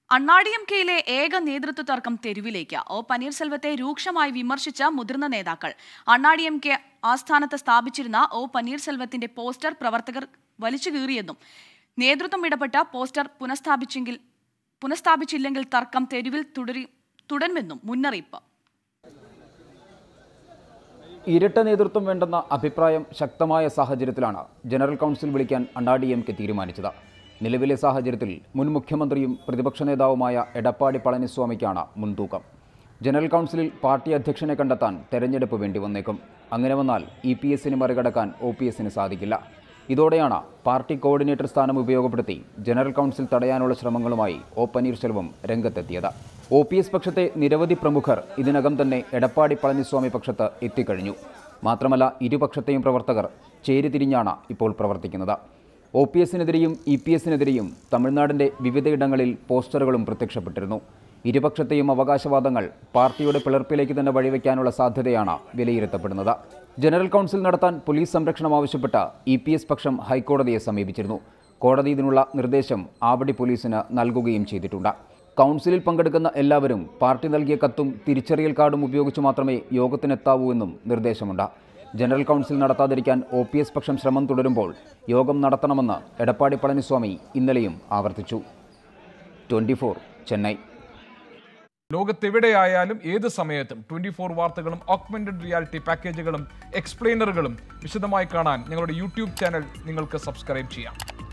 അണ്ണാഡി M കെയിലെ ഏക നേതൃത്വ തർക്കം തെരുവിലേക്ക് ഒ പന്നീർസെൽവത്തെ രൂക്ഷമായി വിമർശിച്ച മുതിർന്ന നേതാക്കൾ അണ്ണാഡി എം കെ ആസ്ഥാനത്ത് സ്ഥാപിച്ചിരുന്ന ഒ പന്നീർസെൽവത്തിന്റെ പോസ്റ്റർ പ്രവർത്തകർ വലിച്ചു കീറിയെന്നും നേതൃത്വം ഇടപെട്ട പോസ്റ്റർ പുനഃസ്ഥാപിച്ചെങ്കിൽ പുനഃസ്ഥാപിച്ചില്ലെങ്കിൽ തർക്കം തെരുവിൽ തുടരി തുടരുമെന്നും മുന്നറിയിപ്പ് ഇരട്ട നേതൃത്വം വേണ്ടെന്ന അഭിപ്രായം ശക്തമായ സാഹചര്യത്തിലാണ് ജനറൽ കൗൺസിൽ വിളിക്കാൻ അണ്ണാഡി എം കെ തീരുമാനിച്ചത് നിലവിലെ സാഹചര്യത്തിൽ മുൻ മുഖ്യമന്ത്രിയും പ്രതിപക്ഷ നേതാവുമായ എടപ്പാടി പളനിസ്വാമിക്കാണ് മുൻതൂക്കം ജനറൽ കൗൺസിലിൽ പാർട്ടി അധ്യക്ഷനെ കണ്ടെത്താൻ തെരഞ്ഞെടുപ്പ് വേണ്ടി വന്നേക്കും അങ്ങനെ വന്നാൽ ഇ പി എസിന് മറികടക്കാൻ ഒ പി എസിന് സാധിക്കില്ല ഇതോടെയാണ് പാർട്ടി കോർഡിനേറ്റർ സ്ഥാനം ഉപയോഗപ്പെടുത്തി ജനറൽ കൗൺസിൽ തടയാനുള്ള ശ്രമങ്ങളുമായി ഒ പന്നീർശെൽവം രംഗത്തെത്തിയത് ഒ പി എസ് പക്ഷത്തെ നിരവധി പ്രമുഖർ ഇതിനകം തന്നെ എടപ്പാടി പളനിസ്വാമി പക്ഷത്ത് എത്തിക്കഴിഞ്ഞു മാത്രമല്ല ഇരുപക്ഷത്തെയും പ്രവർത്തകർ ചേരിതിരിഞ്ഞാണ് ഇപ്പോൾ പ്രവർത്തിക്കുന്നത് ഒ പി എസിനെതിരെയും ഇ പി എസിനെതിരെയും തമിഴ്നാടിൻ്റെ വിവിധയിടങ്ങളിൽ പോസ്റ്ററുകളും പ്രത്യക്ഷപ്പെട്ടിരുന്നു ഇരുപക്ഷത്തെയും അവകാശവാദങ്ങൾ പാർട്ടിയുടെ പിളർപ്പിലേക്ക് തന്നെ വഴിവെക്കാനുള്ള സാധ്യതയാണ് വിലയിരുത്തപ്പെടുന്നത് ജനറൽ കൗൺസിൽ നടത്താൻ പോലീസ് സംരക്ഷണം ആവശ്യപ്പെട്ട ഇ പി എസ് പക്ഷം ഹൈക്കോടതിയെ സമീപിച്ചിരുന്നു കോടതി ഇതിനുള്ള നിർദ്ദേശം ആവടി പോലീസിന് നൽകുകയും ചെയ്തിട്ടുണ്ട് കൗൺസിലിൽ പങ്കെടുക്കുന്ന എല്ലാവരും പാർട്ടി നൽകിയ കത്തും തിരിച്ചറിയൽ കാർഡും ഉപയോഗിച്ച് മാത്രമേ യോഗത്തിനെത്താവൂ എന്നും നിർദ്ദേശമുണ്ട് ജനറൽ കൗൺസിൽ നടത്താതിരിക്കാൻ ഒ പി എസ് പക്ഷം ശ്രമം തുടരുമ്പോൾ യോഗം നടത്തണമെന്ന് എടപ്പാടി പളനിസ്വാമി ഇന്നലെയും ആവർത്തിച്ചു ട്വൻറ്റി ചെന്നൈ ലോകത്തെവിടെയായാലും ഏത് സമയത്തും ട്വന്റി ഫോർ വാർത്തകളും ഓഗ്മെന്റഡ് റിയാലിറ്റി പാക്കേജുകളും എക്സ്പ്ലെയിനറുകളും വിശദമായി കാണാൻ ഞങ്ങളുടെ യൂട്യൂബ് ചാനൽ നിങ്ങൾക്ക് സബ്സ്ക്രൈബ് ചെയ്യാം